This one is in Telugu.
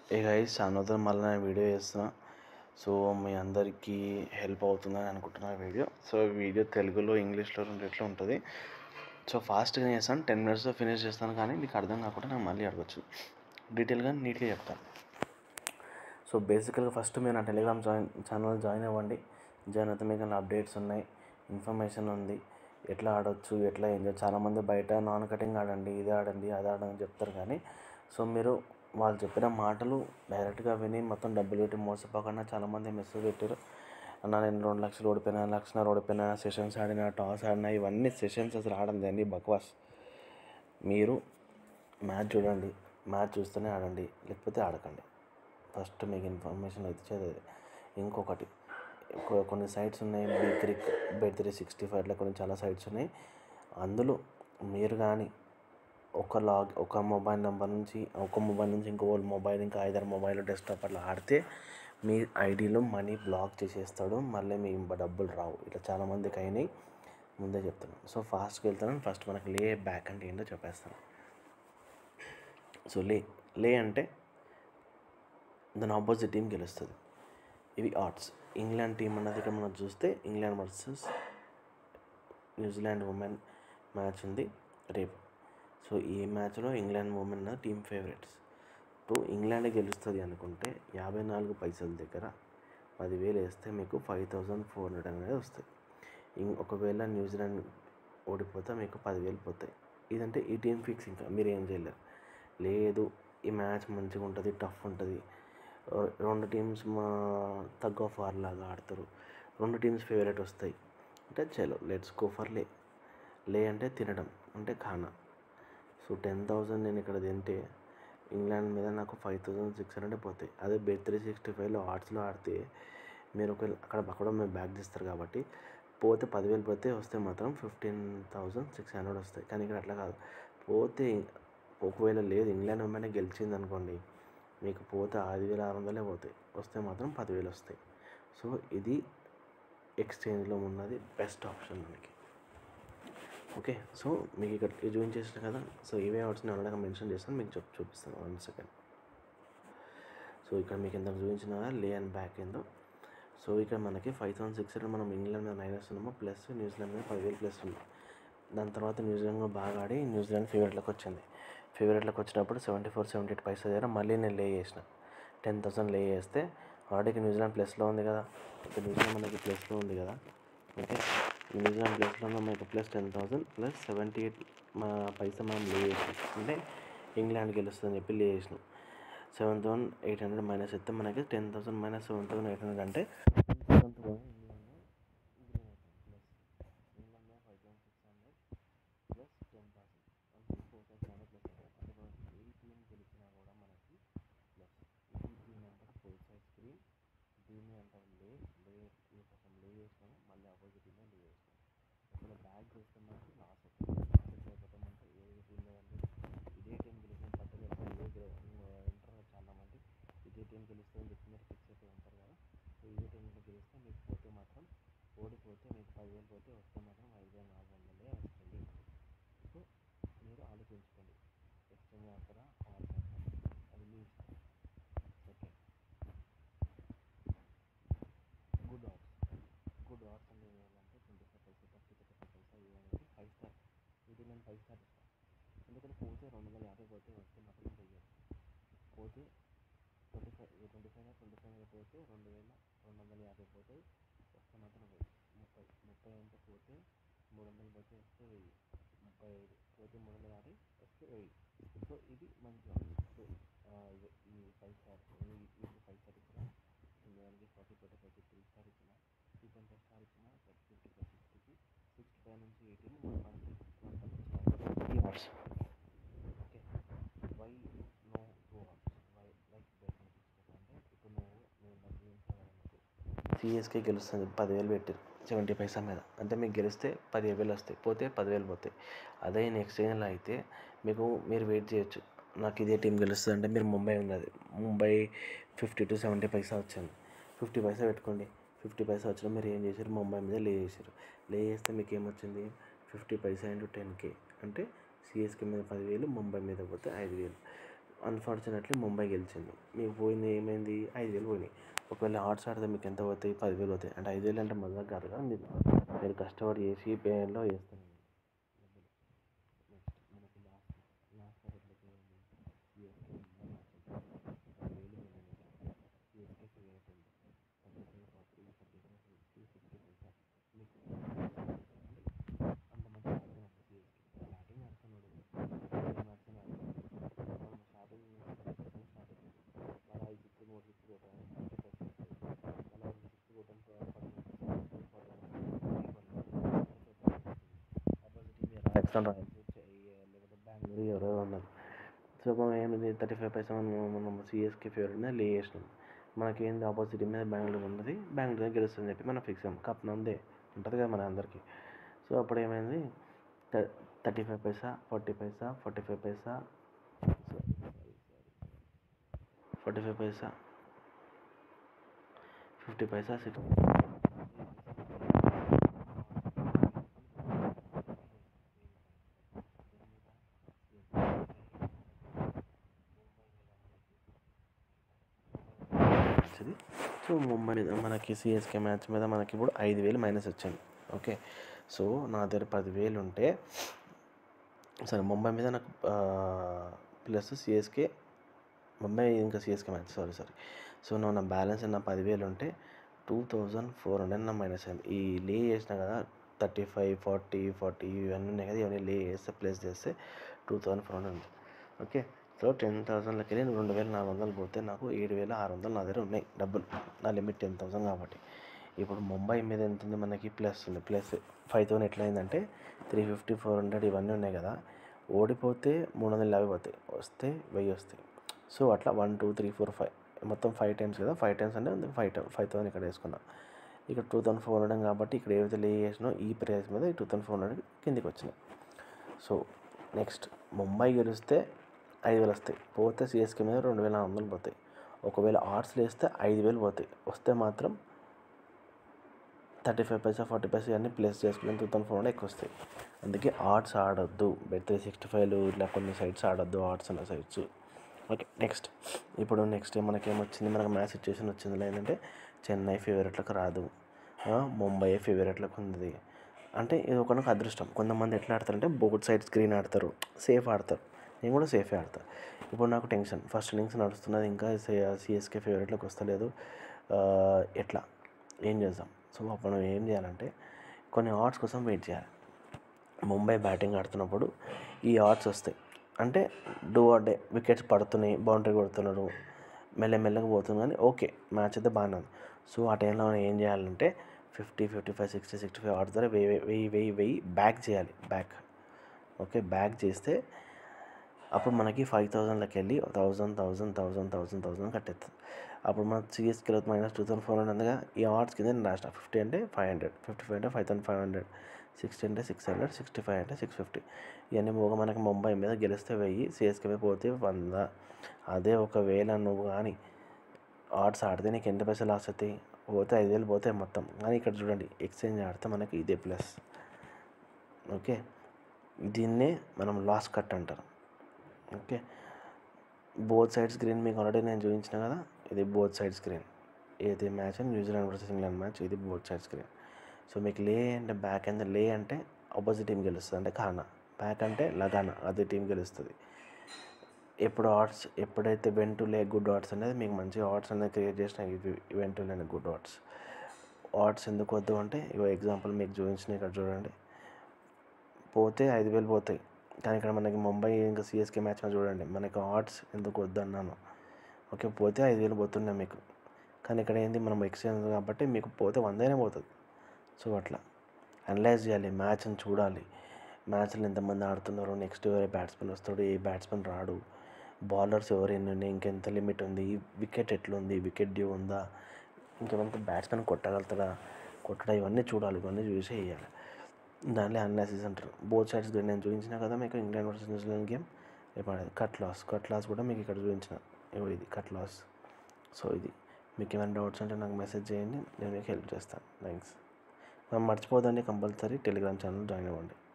ఏ గైస్ అనదర్ మళ్ళీ నేను వీడియో చేస్తున్నా సో మీ అందరికీ హెల్ప్ అవుతుందని అనుకుంటున్నా వీడియో సో వీడియో తెలుగులో ఇంగ్లీష్లో రెండిట్లో ఉంటుంది సో ఫాస్ట్గా చేస్తాను టెన్ మినిట్స్లో ఫినిష్ చేస్తాను కానీ మీకు అర్థం కాకుండా నాకు మళ్ళీ అడగచ్చు డీటెయిల్గా నీట్గా చెప్తాను సో బేసికల్గా ఫస్ట్ మీరు నా టెలిగ్రామ్ జాయిన్ ఛానల్ జాయిన్ అవ్వండి జాయిన్ అయితే మీకు అప్డేట్స్ ఉన్నాయి ఇన్ఫర్మేషన్ ఉంది ఎట్లా ఆడొచ్చు ఎట్లా ఎంజాయ్ చాలామంది బయట నాన్ కటింగ్ ఆడండి ఇది ఆడండి అది ఆడండి అని చెప్తారు కానీ సో మీరు వాళ్ళు చెప్పిన మాటలు డైరెక్ట్గా విని మొత్తం డబ్బులు పెట్టి మోసపోకుండా చాలామంది మెసేజ్ పెట్టారు అన్న నేను రెండు లక్షలు ఓడిపోయినా లక్షన్నర ఓడిపోయినా సెషన్స్ ఆడినా టాస్ ఆడినా ఇవన్నీ సెషన్స్ అసలు ఆడండి అన్ని బక్వాస్ మీరు మ్యాచ్ చూడండి మ్యాచ్ చూస్తూనే ఆడండి లేకపోతే ఆడకండి ఫస్ట్ మీకు ఇన్ఫర్మేషన్ ఇచ్చేది అదే. ఇంకొకటి కొ- కొన్ని సైట్స్ ఉన్నాయి B cric bet three sixty ఫైవ్లో కొన్ని చాలా సైట్స్ ఉన్నాయి అందులో మీరు కానీ ఒక లాగ్ ఒక మొబైల్ నెంబర్ నుంచి ఒక మొబైల్ నుంచి ఇంకో మొబైల్ ఇంకా ఐదారు మొబైల్ డెస్క్టాప్ అట్లా ఆడితే మీ ఐడిలో మనీ బ్లాక్ చేసేస్తాడు మళ్ళీ మీ డబ్బులు రావు ఇట్లా చాలామందికి అయినాయి ముందే చెప్తున్నాను సో ఫాస్ట్గా వెళ్తాను ఫస్ట్ మనకి లే బ్యాక్ అంటే ఏంటో చెప్పేస్తాను సో లే లే అంటే దాని ఆపోజిట్ టీం గెలుస్తుంది ఇవి ఆర్ట్స్ ఇంగ్లాండ్ టీం అన్నది ఇక్కడ మనం చూస్తే England versus New Zealand women match ఉంది రేపు సో ఈ మ్యాచ్లో ఇంగ్లాండ్ ఉమెన్ టీం ఫేవరెట్స్ ఇప్పుడు ఇంగ్లాండ్ గెలుస్తుంది అనుకుంటే యాభై నాలుగు పైసల దగ్గర పదివేలు వేస్తే మీకు ఫైవ్ థౌజండ్ ఫోర్ హండ్రెడ్ అనేది వస్తాయి ఇం ఒకవేళ న్యూజిలాండ్ ఓడిపోతే మీకు పదివేలు పోతాయి ఇదంటే ఈ టీం ఫిక్స్ ఇంకా మీరు ఏం చేయలేరు లేదు ఈ మ్యాచ్ మంచిగా ఉంటుంది టఫ్ ఉంటుంది రెండు టీమ్స్ మా తగ్గ ఆఫ్ వార్ లాగా ఆడతారు రెండు టీమ్స్ ఫేవరెట్ వస్తాయి అంటే చలో లెట్స్ గో ఫర్ లే లే అంటే తినడం అంటే ఖానా సో టెన్ థౌజండ్ నేను ఇక్కడ తింటే ఇంగ్లాండ్ మీద నాకు ఫైవ్ థౌజండ్ సిక్స్ హండ్రెడ్ పోతాయి అదే బెడ్ త్రీ సిక్స్టీ ఫైవ్లో ఆర్ట్స్లో ఆడితే మీరు ఒక అక్కడ అక్కడ మీరు బ్యాక్ తీస్తారు కాబట్టి పోతే పదివేలు పోతే వస్తే మాత్రం ఫిఫ్టీన్ థౌజండ్ సిక్స్ హండ్రెడ్ వస్తాయి కానీ ఇక్కడ అట్లా కాదు పోతే ఒకవేళ లేదు ఇంగ్లాండ్ ఉమెన్ గెలిచింది అనుకోండి మీకు పోతే ఐదు వేల ఆరు వందలే పోతాయి వస్తే మాత్రం పదివేలు వస్తాయి సో ఇది ఎక్స్చేంజ్లో ఉన్నది బెస్ట్ ఆప్షన్ మనకి ఓకే సో మీకు ఇక్కడ ఇది జాయిన్ చేసిన కదా సో ఇవే ఆర్ట్స్ నేను అలాగే మెన్షన్ చేస్తాను మీకు చెప్పు చూపిస్తాను వన్ సెకండ్ సో ఇక్కడ మీకు ఇంతకు చూపించిన లే అండ్ బ్యాక్ ఏందో సో ఇక్కడ మనకి ఫైవ్ థౌసండ్ సిక్స్ హండ్రెడ్ మనం ఇంగ్లాండ్ మీద నైన్ వేస్తున్నాము ప్లస్ న్యూజిలాండ్ మీద పదివేలు ప్లస్ ఉంది దాని తర్వాత న్యూజిలాండ్ కూడా బాగా ఆడి న్యూజిలాండ్ ఫేవరెట్లోకి వచ్చింది ఫేవరెట్లోకి వచ్చినప్పుడు seventy four seventy eight paisa దగ్గర మళ్ళీ నేను లే చేసిన టెన్ థౌసండ్ లే చేస్తే ఆల్రెడీ న్యూజిలాండ్ ప్లస్లో ఉంది కదా ఇక్కడ న్యూజిలాండ్ మనకి ప్లస్లో ఉంది కదా ఓకే న్యూజిలాండ్ ప్లస్లో ఉన్న మనకి plus ten thousand plus seventy eight మా పైసా మనం లే చేసినాం అంటే ఇంగ్లాండ్ గెలుస్తుందని చెప్పి లే చేసినాం seven thousand eight hundred minus అయితే మనకి ten thousand minus seven thousand eight hundred అంటే ప్లస్ టెన్ థౌసండ్ అంటే ఫోర్ థౌసండ్ హండ్రెడ్ ప్లస్ అంటే మనకి ఏ టీం గెలిచినా కూడా మనకి ప్లస్ ఈ టీం అంటారు ఫోర్ సైడ్ స్క్రీన్ దీన్ని అంటారు లే లే ఈ కోసం లే చేసినాము మళ్ళీ అపోజిట్ టీమ్ లే చేసినాము ఒకవేళ బ్యాక్ చేస్తే మనకి లాస్ అవుతుంది లాస్ ఎట్లా అయిపోతాం అంటే ఏ టీం లేదండి ఇదే టీం గెలిచిన పట్టలు ఇదే ఉంటారు చాలామంది ఇదే టీం గెలుస్తుందని చెప్పి మీరు ఫిక్స్ అయిపోయి ఉంటారు కదా సో ఇదే టీంలో గెలిస్తే మీకు పోతే మాత్రం ఓడిపోతే మీకు పదివేలు పోతే వస్తే మాత్రం ఐదు వేల నాలుగు వందలే వస్తుంది సో మీరు ఆలోచించుకోండి ఎక్స్చేంజ్ ఆడతారా ఆర్స్ ఆడతారా అది మీ ఇష్టం okay good odds good odds అంటే ఏంటంటే twenty five paisa thirty thirty five paisa ఇవన్నీ ఫైవ్ స్టార్ ఇది నేను ఫైవ్ స్టార్ ఇస్తాను ఎందుకంటే పోతే రెండు వందల యాభై పోతే వస్తే మాత్రం వెయ్యి పోతే twenty five twenty five twenty five మీద పోతే రెండు వేల రెండు వందల యాభై పోతాయి వస్తే మాత్రం వెయ్యి ముప్పై ముప్పై అంటే పోతే మూడు వందలు పోతే వస్తే వెయ్యి ముప్పై ఐదు పోతే మూడు వందల యాభై వస్తే వెయ్యి సో ఇది మంచి సో ఇది- ఈ ఫైవ్ స్టార్ ఈ ఇది ఫైవ్ స్టార్ ఇచ్చిన దానికి forty forty five three star ఇచ్చిన ఈ కొంచెం స్టార్ ఇచ్చిన ఫిఫ్టీ ఫైవ్ సిక్స్టీకి సిక్స్టీ ఫైవ్ నుంచి eighteen one point one point ఈ odds okay why no go odds why like bet అంటే ఇప్పుడు నువ్వు నేను డబ్బులు సిఎస్కే గెలుస్తుంది పదివేలు పెట్టారు సెవెంటీ పైసా మీద అంటే మీకు గెలిస్తే పదిహేను వేలు వస్తాయి పోతే పదివేలు పోతాయి అదే నెక్స్ట్ ఎక్స్చేంజ్లో అయితే మీకు మీరు వెయిట్ చేయొచ్చు నాకు ఇదే టీం గెలుస్తుంది అంటే మీరు ముంబై ఉన్నది Mumbai fifty two seventy paisa వచ్చింది ఫిఫ్టీ పైసా పెట్టుకోండి ఫిఫ్టీ పైసా వచ్చిన మీరు ఏం చేశారు ముంబై మీద లే చేశారు లే చేస్తే మీకు ఏమొచ్చింది fifty paisa into ten K అంటే సిఎస్కే మీద పదివేలు ముంబై మీద పోతే ఐదు వేలు అన్ఫార్చునేట్లీ ముంబై గెలిచింది మీకు పోయింది ఏమైంది ఐదు వేలు పోయినాయి ఒకవేళ ఆర్ట్స్ ఆడితే మీకు ఎంత పోతాయి పదివేలు పోతాయి అంటే ఐదు వేలు అంటే మజా కాదు కదా మీరు మీరు కష్టపడి చేసి పేలో చేస్తారు నెక్స్ట్ మనకి లాస్ట్ లాస్ట్ ఎట్లా సిఎస్కే పదివేలు సిఎస్కే ఫేవరెట్ ఉంది thirty five forty thirty five sixty sixty five మీకు అంత మంచి ఆడుతున్నప్పుడు సిఎస్కే బ్యాటింగ్ ఆడుతున్నాడు మ్యాచ్ మనం స్టార్టింగ్ స్టార్ట్ అవుతుంది మళ్ళీ ఐదు సిక్స్ మూడు సిక్స్ కొట్టాలి మళ్ళీ ఐదు సిక్స్ కొట్టాను రాజస్థాన్ రాయల్స్ లేకపోతే బెంగళూరు ఎవరో ఉన్నారు సో మనం ఏమిది థర్టీ ఫైవ్ పైసా మనం మనం సిఎస్కే ఫేవరెట్ మీద లే చేసినాం మనకి ఏంది ఆపోజిట్ మీద బెంగళూరు ఉన్నది బెంగళూరు గెలుస్తుందని చెప్పి మనం ఫిక్స్ అయ్యాం కప్ నందే ఉంటుంది కదా మన అందరికీ సో అప్పుడు ఏమైంది thirty five paisa forty paisa forty five paisa forty five paisa fifty paisa six వచ్చింది సో ముంబై మీద మనకి సిఎస్కే మ్యాచ్ మీద మనకి ఇప్పుడు ఐదు వేలు మైనస్ వచ్చింది ఓకే సో నా దగ్గర పదివేలు ఉంటే సరే ముంబై మీద నాకు ప్లస్ సిఎస్కే ముంబై ఇంకా CSK match sorry sorry so నా నా బ్యాలెన్స్ నా పదివేలు ఉంటే టూ థౌజండ్ ఫోర్ హండ్రెడ్ నా మైనస్ అయింది ఈ లే చేసిన కదా థర్టీ ఫైవ్ ఫార్టీ ఫార్టీ ఇవన్నీ ఉన్నాయి కదా ఇవన్నీ లే చేస్తే ప్లస్ చేస్తే టూ థౌజండ్ ఫోర్ హండ్రెడ్ ఉంది ఓకే సో టెన్ థౌసండ్లకి వెళ్ళి రెండు వేల నాలుగు వందలు పోతే నాకు ఏడు వేల ఆరు వందలు నా దగ్గర ఉన్నాయి డబ్బులు నా లిమిట్ టెన్ థౌసండ్ కాబట్టి ఇప్పుడు ముంబై మీద ఎంత ఉంది మనకి ప్లస్ ఉంది ప్లస్ ఫైవ్ థౌసండ్ ఎట్లయిందంటే త్రీ ఫిఫ్టీ ఫోర్ హండ్రెడ్ ఇవన్నీ ఉన్నాయి కదా ఓడిపోతే మూడు వందల యాభై పోతాయి వస్తే వెయ్యి వస్తాయి సో అట్లా one two three four five మొత్తం ఫైవ్ టైమ్స్ కదా ఫైవ్ టైమ్స్ అంటే ఫైవ్ ఫైవ్ థౌసండ్ ఇక్కడ వేసుకున్నా ఇక్కడ టూ థౌసండ్ ఫోర్ హండ్రెడ్ కాబట్టి ఇక్కడ ఏవైతే లే చేసినో ఈ ప్రైస్ మీద టూ థౌసండ్ ఫోర్ హండ్రెడ్ కిందికి వచ్చినాయి సో నెక్స్ట్ ముంబై గెలిస్తే ఐదు వేలు వస్తాయి పోతే సిఎస్కే మీద రెండు వేల నాలుగు వందలు పోతాయి ఒకవేళ ఆర్ట్స్లో వేస్తే ఐదు వేలు పోతాయి వస్తే మాత్రం thirty five paisa forty paisa అన్నీ ప్లేస్ చేసుకుని టూ థౌసండ్ ఫోర్ హండ్రెడ్ ఎక్కువ వస్తాయి అందుకే ఆర్ట్స్ ఆడొద్దు బెట్ త్రీ సిక్స్టీ ఫైవ్లు ఇట్లా కొన్ని సైట్స్ ఆడొద్దు ఆర్ట్స్ అన్న సైట్స్ ఓకే నెక్స్ట్ ఇప్పుడు నెక్స్ట్ మనకి ఏమొచ్చింది మనకు మ్యాచ్ సిచ్యువేషన్ వచ్చింది ఏంటంటే చెన్నై ఫేవరెట్లకు రాదు ముంబై ఫేవరెట్లకు ఉంది అంటే ఇది ఒక అదృష్టం కొంతమంది ఎట్లా ఆడతారంటే బోత్ సైడ్ స్క్రీన్ ఆడతారు సేఫ్ ఆడతారు నేను కూడా సేఫే ఆడతా ఇప్పుడు నాకు టెన్షన్ ఫస్ట్ ఇన్నింగ్స్ నడుస్తున్నది ఇంకా సిఎస్కే ఫేవరెట్లోకి వస్తలేదు ఎట్లా ఏం చేద్దాం సో అప్పుడు మనం ఏం చేయాలంటే కొన్ని ఆర్ట్స్ కోసం వెయిట్ చేయాలి ముంబై బ్యాటింగ్ ఆడుతున్నప్పుడు ఈ ఆర్ట్స్ వస్తాయి అంటే డూ ఆర్ డే వికెట్స్ పడుతున్నాయి బౌండరీ కొడుతున్నారు మెల్లమెల్లగా పోతుంది కానీ ఓకే మ్యాచ్ అయితే బాగానే ఉంది సో ఆ టైంలో మనం ఏం చేయాలంటే fifty fifty five sixty sixty five order ద్వారా వెయ్యి వెయ్యి వెయ్యి వెయ్యి బ్యాక్ చేయాలి బ్యాక్ ఓకే బ్యాక్ చేస్తే అప్పుడు మనకి ఫైవ్ థౌజండ్లకి వెళ్ళి thousand thousand thousand thousand thousand కట్టేస్తుంది అప్పుడు మన సిఎస్కేలో minus two thousand four hundred ఉండగా ఈ ఆర్ట్స్ కింద నేను రాసిన ఫిఫ్టీ అంటే ఫైవ్ హండ్రెడ్ ఫిఫ్టీ ఫైవ్ అంటే five thousand five hundred sixty అంటే సిక్స్ హండ్రెడ్ సిక్స్టీ ఫైవ్ అంటే సిక్స్ ఫిఫ్టీ ఇవన్నీ పోగా మనకి ముంబై మీద గెలిస్తే వెయ్యి సిఎస్కే మీద పోతే వంద అదే ఒకవేళ నువ్వు కానీ ఆర్ట్స్ ఆడితే నీకు ఎంత పైసలు లాస్ అవుతాయి పోతే ఐదు వేలు పోతాయి మొత్తం కానీ ఇక్కడ చూడండి ఎక్స్చేంజ్ ఆడితే మనకి ఇదే ప్లస్ ఓకే దీన్నే మనం లాస్ కట్ అంటారు ఓకే బోత్ సైడ్ స్క్రీన్ మీకు ఆల్రెడీ నేను చూపించిన కదా ఇది బోత్ సైడ్ స్క్రీన్ ఏది match New Zealand versus England match ఇది బోత్ సైడ్ స్క్రీన్ సో మీకు లే అంటే బ్యాక్ అంటే లే అంటే ఆపోజిట్ టీం గెలుస్తుంది అంటే ఖానా బ్యాక్ అంటే లగానా అదే టీం గెలుస్తుంది ఎప్పుడు ఆర్ట్స్ ఎప్పుడైతే వెంటు లే గుడ్ ఆర్ట్స్ అనేది మీకు మంచిగా ఆర్ట్స్ అనేది క్రియేట్ చేసిన ఇవి ఈవెంట్ లేని గుడ్ ఆర్ట్స్ ఆర్ట్స్ ఎందుకు వద్దు అంటే ఇగో ఎగ్జాంపుల్ మీకు చూపించిన ఇక్కడ చూడండి పోతే ఐదు వేలు పోతాయి కానీ ఇక్కడ మనకి ముంబై ఇంకా సిఎస్కే మ్యాచ్ చూడండి మనకి ఆర్ట్స్ ఎందుకు వద్దు అన్నాను ఓకే పోతే ఐదు వేలు పోతున్నాయి మీకు కానీ ఇక్కడ ఏంది మనం ఎక్స్చేంజ్ కాబట్టి మీకు పోతే వందైనా పోతుంది సో అట్లా అనలైజ్ చేయాలి మ్యాచ్ని చూడాలి మ్యాచ్లు ఎంతమంది ఆడుతున్నారు నెక్స్ట్ ఎవరే బ్యాట్స్మెన్ వస్తాడు ఏ బ్యాట్స్మెన్ రాడు బౌలర్స్ ఎవరు ఎన్ని ఉన్నాయి ఇంకెంత లిమిట్ ఉంది వికెట్ ఎట్లుంది వికెట్ డ్యూ ఉందా ఇంకేమంతా బ్యాట్స్మెన్ కొట్టగలుగుతాడా కొట్టడా ఇవన్నీ చూడాలి ఇవన్నీ చూసి వేయాలి దానిలో అనాలిసిస్ అంటారు బోత్ సైడ్స్ నేను చూపించిన కదా మీకు ఇంగ్లాండ్ వర్సెస్ న్యూజిలాండ్ గేమ్ రేపు ఆడేది కట్ లాస్ కట్ లాస్ కూడా మీకు ఇక్కడ చూపించిన ఇగో ఇది కట్ లాస్ సో ఇది మీకు ఏమైనా డౌట్స్ ఉంటే నాకు మెసేజ్ చేయండి నేను మీకు హెల్ప్ చేస్తాను థ్యాంక్స్ మర్చిపోదండి కంపల్సరీ టెలిగ్రామ్ ఛానల్ జాయిన్ అవ్వండి